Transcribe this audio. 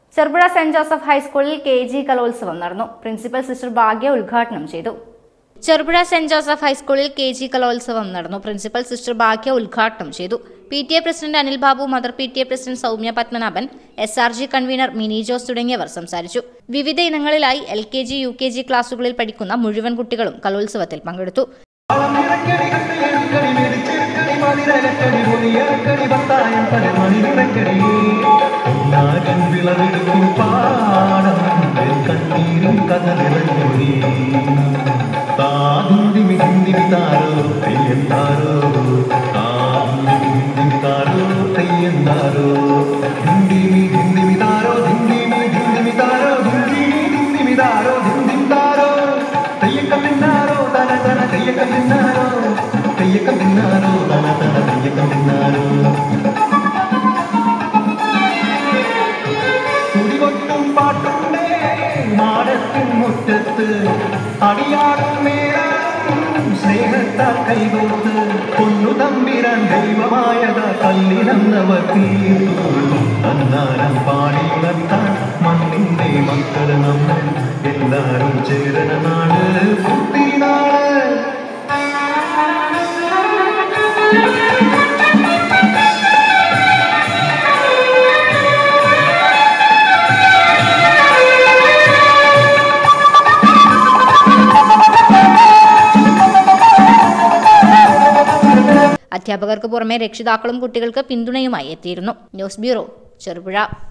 Cherupuzha saint Joseph ഹൈസ്കൂളിൽ K G കലോത്സവം നടന്നു പ്രിൻസിപ്പൽ സിസ്റ്റർ ഭാഗ്യ ഉദ്ഘാടനം ചെയ്തു ചെറുപുഴ സെന്റ് ജോസഫ് ഹൈസ്കൂളിൽ കെ ജി കലോത്സവം നടന്നു പ്രിൻസിപ്പൽ സിസ്റ്റർ ഭാഗ്യ ഉദ്ഘാടനം ചെയ്തു P T A president Anil Babu mother P T A president Soumya Padmanabhan S R G convenor Mini Jose തുടങ്ങിയവർ സംസാരിച്ചു വിവിധ ഇനങ്ങളിലായി L K G U K G ക്ലാസുകളിൽ പഠിക്കുന്ന മുഴുവൻ കുട്ടികളും കലോത്സവത്തിൽ പങ്കെടുത്തു വിളവെടുക്കും പാടം കണ്ണീരും കഥനിറഞ്ഞൊഴി താതിന്തിമി ഹിന്ദിമി താരോ തെയ്യന്താരോ താതിന്തിമി ഹിന്ദിമി താരോ തെയ്യന്താരോ ഹിന്ദിമി ഹിന്ദിമി താരോ ഹിന്ദിമി ഹിന്ദിമി താരോ ഹിന്ദിമി ഹിന്ദിമി താരോ ഹിന്ദിം താരോ തെയ്യക്കം തിന്നാരോ തന തന തെയ്യക്കം തിന്നാരോ തെയ്യക്കം തിന്നാരോ തന തന തെയ്യക്കം തിന്നാരോ കുടികൊട്ടും പാട്ടുണ്ടേ മാടത്തിൻ മുറ്റത്ത് അടിയാടും മേലാടും സ്നേഹത്താൽ കൈകോർത്ത് പൊന്നു തമ്പിരാൻ ദൈവമായത കല്ലിനന്നവർ തീർത്തു അന്നാരം പാടി നിർത്താൻ മണ്ണിന്റെ മക്കൾ നമ്മൾ എല്ലാരും ചേരണ നാട് കുട്ടിനാട് അധ്യാപകർക്ക് പുറമെ രക്ഷിതാക്കളും കുട്ടികൾക്ക് പിന്തുണയുമായി എത്തിയിരുന്നു ന്യൂസ് ബ്യൂറോ ചെറുപുഴ